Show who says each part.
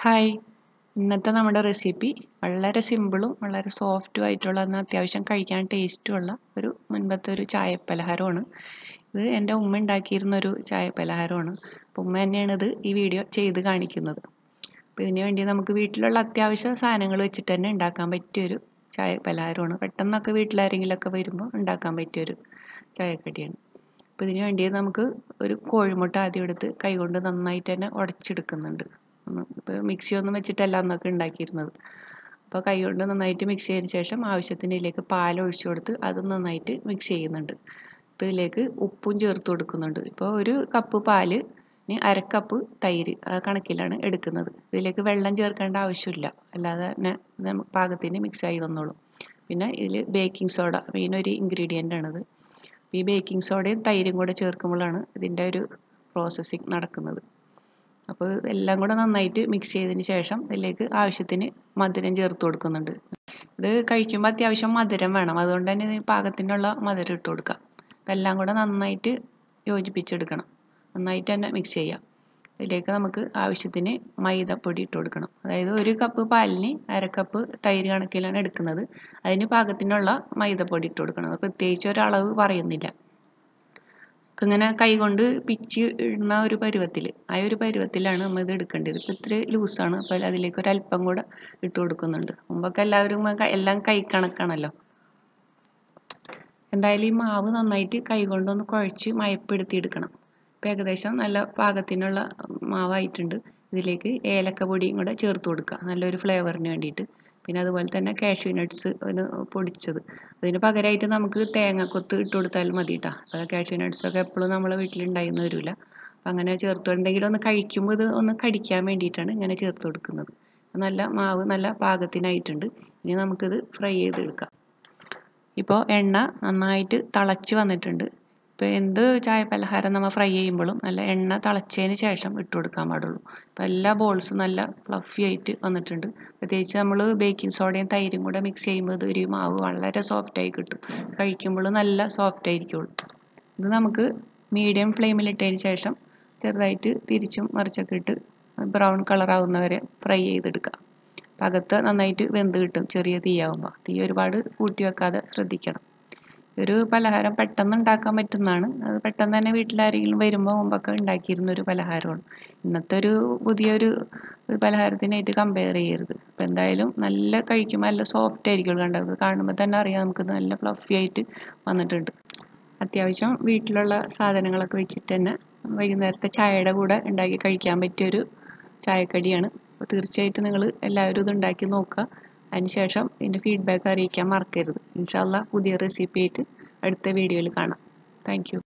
Speaker 1: hi ഇന്നത്തെ നമ്മുടെ recipe വളരെ സിമ്പിളും വളരെ സോഫ്റ്റും ആയിട്ടുള്ള എന്നാൽ അത്യാവശ്യം കഴിക്കാൻ ടേസ്റ്റുമുള്ള ഒരു മുൻപത്തെ ഒരു ചായ പലഹാരമാണ് ഇത് എൻ്റെ ഉമ്മ ഉണ്ടാക്കിയിരുന്ന ഒരു ചായ പലഹാരമാണ് അപ്പോൾ ഉമ്മ തന്നെയാണ് ഇത് ഈ വീഡിയോ ചെയ്ത് കാണിക്കുന്നത് അപ്പോൾ ഇതിന് വേണ്ടി നമുക്ക് വീട്ടിലുള്ള അത്യാവശ്യ സാധനങ്ങൾ വെച്ചിട്ട് തന്നെ ഉണ്ടാക്കാൻ പറ്റിയൊരു ചായ പലഹാരമാണ് പെട്ടെന്നൊക്കെ വീട്ടിലാരെങ്കിലുമൊക്കെ വരുമ്പോൾ ഉണ്ടാക്കാൻ പറ്റിയൊരു ചായക്കടിയാണ് അപ്പോൾ ഇതിന് വേണ്ടി നമുക്ക് ഒരു കോഴിമുട്ട ആദ്യം എടുത്ത് കൈകൊണ്ട് നന്നായിട്ട് തന്നെ ഉടച്ചെടുക്കുന്നുണ്ട് ഇപ്പോൾ മിക്സി ഒന്നും വെച്ചിട്ടല്ല അന്നൊക്കെ ഉണ്ടാക്കിയിരുന്നത് അപ്പോൾ കൈ കൊണ്ട് നന്നായിട്ട് മിക്സ് ചെയ്തതിന് ശേഷം ആവശ്യത്തിന് ഇതിലേക്ക് പാൽ ഒഴിച്ചു കൊടുത്ത് അതും നന്നായിട്ട് മിക്സ് ചെയ്യുന്നുണ്ട് ഇപ്പോൾ ഇതിലേക്ക് ഉപ്പും ചേർത്ത് കൊടുക്കുന്നുണ്ട് ഇപ്പോൾ ഒരു കപ്പ് പാല് ഇനി അരക്കപ്പ് തൈര് ആ കണക്കിലാണ് എടുക്കുന്നത് ഇതിലേക്ക് വെള്ളം ചേർക്കേണ്ട ആവശ്യമില്ല അല്ലാതെ തന്നെ പാകത്തിന് മിക്സായി വന്നോളും പിന്നെ ഇതിൽ ബേക്കിംഗ് സോഡ മെയിൻ ഒരു ഇൻഗ്രീഡിയൻ്റ് ആണിത് ഈ ബേക്കിംഗ് സോഡയും തൈരും കൂടെ ചേർക്കുമ്പോഴാണ് ഇതിൻ്റെ ഒരു പ്രോസസ്സിങ് നടക്കുന്നത് അപ്പോൾ എല്ലാം കൂടെ നന്നായിട്ട് മിക്സ് ചെയ്തതിന് ശേഷം ഇതിലേക്ക് ആവശ്യത്തിന് മധുരം ചേർത്ത് കൊടുക്കുന്നുണ്ട് ഇത് കഴിക്കുമ്പോൾ അത്യാവശ്യം മധുരം വേണം അതുകൊണ്ട് തന്നെ ഇതിന് പാകത്തിനുള്ള മധുരം ഇട്ട് കൊടുക്കുക അപ്പോൾ എല്ലാം കൂടെ നന്നായിട്ട് യോജിപ്പിച്ചെടുക്കണം നന്നായിട്ട് തന്നെ മിക്സ് ചെയ്യാം ഇതിലേക്ക് നമുക്ക് ആവശ്യത്തിന് മൈദപ്പൊടി ഇട്ട് കൊടുക്കണം അതായത് ഒരു കപ്പ് പാലിന് അര കപ്പ് തൈര് കണക്കിലാണ് എടുക്കുന്നത് അതിന് പാകത്തിനുള്ള മൈദപ്പൊടി ഇട്ട് കൊടുക്കണം പ്രത്യേകിച്ച് ഒരളവ് പറയുന്നില്ല ഇങ്ങനെ കൈകൊണ്ട് പിച്ച് ഇടുന്ന ഒരു പരുവത്തിൽ ആ ഒരു പരുവത്തിലാണ് നമ്മൾ ഇത് എടുക്കേണ്ടത് ഇപ്പോൾ ഇത്തിരി ലൂസാണ് അപ്പോൾ അതിലേക്ക് ഒരു അല്പം കൂടെ ഇട്ട് കൊടുക്കുന്നുണ്ട് മുമ്പൊക്കെ എല്ലാവരും എല്ലാം കൈ കണക്കാണല്ലോ എന്തായാലും ഈ മാവ് നന്നായിട്ട് കൈകൊണ്ടൊന്ന് കുഴച്ച് മയപ്പെടുത്തിയെടുക്കണം ഇപ്പോൾ ഏകദേശം നല്ല പാകത്തിനുള്ള മാവായിട്ടുണ്ട് ഇതിലേക്ക് ഏലക്ക പൊടിയും കൂടെ ചേർത്ത് കൊടുക്കുക നല്ലൊരു ഫ്ലേവറിന് വേണ്ടിയിട്ട് പിന്നെ അതുപോലെ തന്നെ കാഷ്യൂ നട്ട്സ് ഒന്ന് പൊടിച്ചത് അതിന് പകരമായിട്ട് നമുക്ക് തേങ്ങക്കൊത്ത് ഇട്ട് കൊടുത്താലും മതി കേട്ടോ അപ്പോൾ കാഷ്യൂ നട്ട്സൊക്കെ എപ്പോഴും നമ്മളെ വീട്ടിലുണ്ടായിന്ന് വരില്ല അപ്പം അങ്ങനെ ചേർത്ത് എന്തെങ്കിലും ഒന്ന് കഴിക്കുമ്പോൾ ഇത് ഒന്ന് കടിക്കാൻ വേണ്ടിയിട്ടാണ് ഇങ്ങനെ ചേർത്ത് കൊടുക്കുന്നത് നല്ല മാവ് നല്ല പാകത്തിനായിട്ടുണ്ട് ഇനി നമുക്കിത് ഫ്രൈ ചെയ്തെടുക്കാം ഇപ്പോൾ എണ്ണ നന്നായിട്ട് തിളച്ച് വന്നിട്ടുണ്ട് ഇപ്പോൾ എന്ത് ചായ പലഹാരം നമ്മൾ ഫ്രൈ ചെയ്യുമ്പോഴും നല്ല എണ്ണ തിളച്ചതിന് ശേഷം ഇട്ട് കൊടുക്കാൻ പാടുള്ളൂ ഇപ്പോൾ എല്ലാ ബോൾസും നല്ല ഫ്ലഫി ആയിട്ട് വന്നിട്ടുണ്ട് പ്രത്യേകിച്ച് നമ്മൾ ബേക്കിംഗ് സോഡയും തൈരും കൂടെ മിക്സ് ചെയ്യുമ്പോൾ ഇത് ഒരു മാവ് വളരെ സോഫ്റ്റായി കിട്ടും കഴിക്കുമ്പോൾ നല്ല സോഫ്റ്റ് ആയിരിക്കുള്ളൂ ഇത് നമുക്ക് മീഡിയം ഫ്ലെയിമിലിട്ടതിന് ശേഷം ചെറുതായിട്ട് തിരിച്ചും മറിച്ചൊക്കെ ഇട്ട് ബ്രൗൺ കളറാവുന്നവരെ ഫ്രൈ ചെയ്തെടുക്കുക അകത്ത് നന്നായിട്ട് വെന്ത് കിട്ടും ചെറിയ തീയാവുമ്പോൾ തീ ഒരുപാട് കൂട്ടി വെക്കാതെ ശ്രദ്ധിക്കണം ഒരു പലഹാരം പെട്ടെന്ന് ഉണ്ടാക്കാൻ പറ്റുന്നതാണ് അത് പെട്ടെന്ന് തന്നെ വീട്ടിലാരെങ്കിലും വരുമ്പോൾ മുമ്പൊക്കെ ഉണ്ടാക്കിയിരുന്ന ഒരു പലഹാരമാണ് ഇന്നത്തെ ഒരു പുതിയൊരു പലഹാരത്തിനായിട്ട് കമ്പയർ ചെയ്യരുത് അപ്പോൾ എന്തായാലും നല്ല കഴിക്കുമ്പോൾ നല്ല സോഫ്റ്റ് ആയിരിക്കും കണ്ടത് കാണുമ്പോൾ തന്നെ അറിയാം നമുക്ക് നല്ല ഫ്ലഫി ആയിട്ട് വന്നിട്ടുണ്ട് അത്യാവശ്യം വീട്ടിലുള്ള സാധനങ്ങളൊക്കെ വെച്ചിട്ട് തന്നെ വൈകുന്നേരത്തെ ചായയുടെ കൂടെ ഉണ്ടാക്കി കഴിക്കാൻ പറ്റിയൊരു ചായക്കടിയാണ് അപ്പോൾ തീർച്ചയായിട്ടും നിങ്ങൾ എല്ലാവരും ഇത് ഉണ്ടാക്കി നോക്കുക അതിനുശേഷം ഇതിൻ്റെ ഫീഡ്ബാക്ക് അറിയിക്കാൻ മറക്കരുത് ഇൻഷാല്ല പുതിയ റെസിപ്പി ആയിട്ട് അടുത്ത വീഡിയോയിൽ കാണാം താങ്ക്